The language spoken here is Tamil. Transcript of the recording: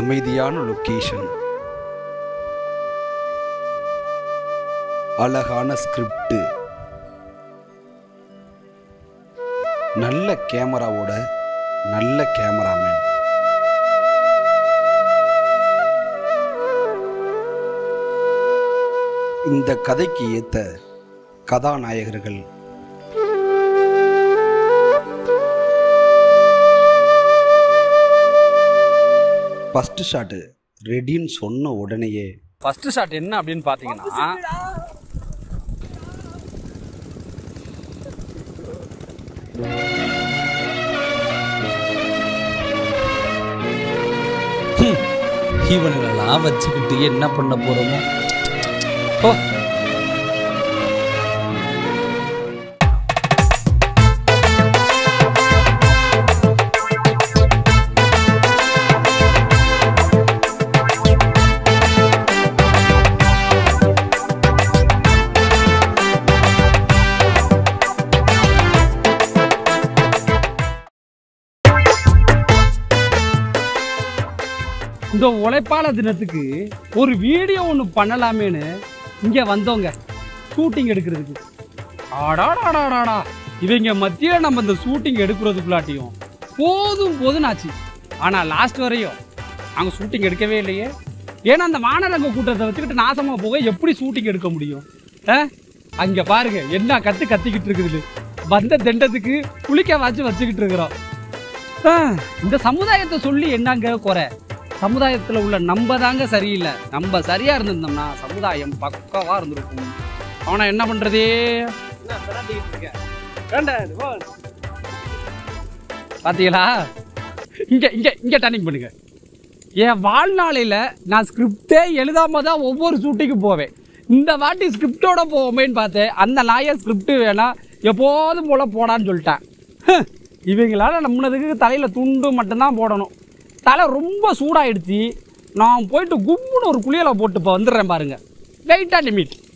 அமைதியான லொக்கேஷன் அழகான ஸ்கிரிப்ட் நல்ல கேமராவோட நல்ல கேமராமேன் இந்த கதைக்கு ஏத்த கதாநாயகர்கள் ஃபஸ்ட்டு ஷாட்டு ரெடின்னு சொன்ன உடனேயே ஃபர்ஸ்ட் ஷாட் என்ன அப்படின்னு பார்த்தீங்கன்னா இவனுங்களெல்லாம் வச்சுக்கிட்டு என்ன பண்ண போறோமோ ஓ இந்த உழைப்பாளர் தினத்துக்கு ஒரு வீடியோ ஒன்று பண்ணலாமேன்னு இங்கே வந்தோங்க ஷூட்டிங் எடுக்கிறதுக்கு ஆடாடாடாடாடா இவங்க மத்தியில் நம்ம இந்த ஷூட்டிங் எடுக்கிறதுக்குள்ளாட்டியும் போதும் போதும் ஆச்சு ஆனால் லாஸ்ட் வரையும் அங்கே ஷூட்டிங் எடுக்கவே இல்லையே ஏன்னா அந்த வானரங்க கூட்டத்தை வச்சுக்கிட்டு நாசமாக போக எப்படி ஷூட்டிங் எடுக்க முடியும் ஆ அங்கே பாருங்க என்ன கத்து கத்திக்கிட்டு இருக்குது வந்த தண்டத்துக்கு குளிக்க வாச்சு வச்சுக்கிட்டு இருக்கிறோம் ஆ, இந்த சமுதாயத்தை சொல்லி என்னங்க குறை சமுதாயத்தில் உள்ள நம்ம தாங்க சரியில்லை நம்ம சரியா இருந்திருந்தோம்னா சமுதாயம் பக்கவா இருந்திருக்கும் அவனை என்ன பண்றது பாத்தீங்களா இங்க இங்க இங்க டர்னிங் பண்ணுங்க என் வாழ்நாளையில் நான் ஸ்கிரிப்டே எழுதாம தான் ஒவ்வொரு ஷூட்டிங்கும் போவேன் இந்த வாட்டி ஸ்கிரிப்டோட போவோமேன்னு பார்த்தேன் அந்த நாயர் ஸ்கிரிப்ட் வேணா எப்போதும் போல போடான்னு சொல்லிட்டேன் ஹ், இவங்களால நம்மளதுக்கு தலையில் துண்டு மட்டும்தான் போடணும் தலை ரொம்ப சூடாயிடுச்சு நான் போயிட்டு கும்முன்னு ஒரு குளியலை போட்டு இப்போ வந்துடுறேன் பாருங்க வெயிட்டா லிமிட்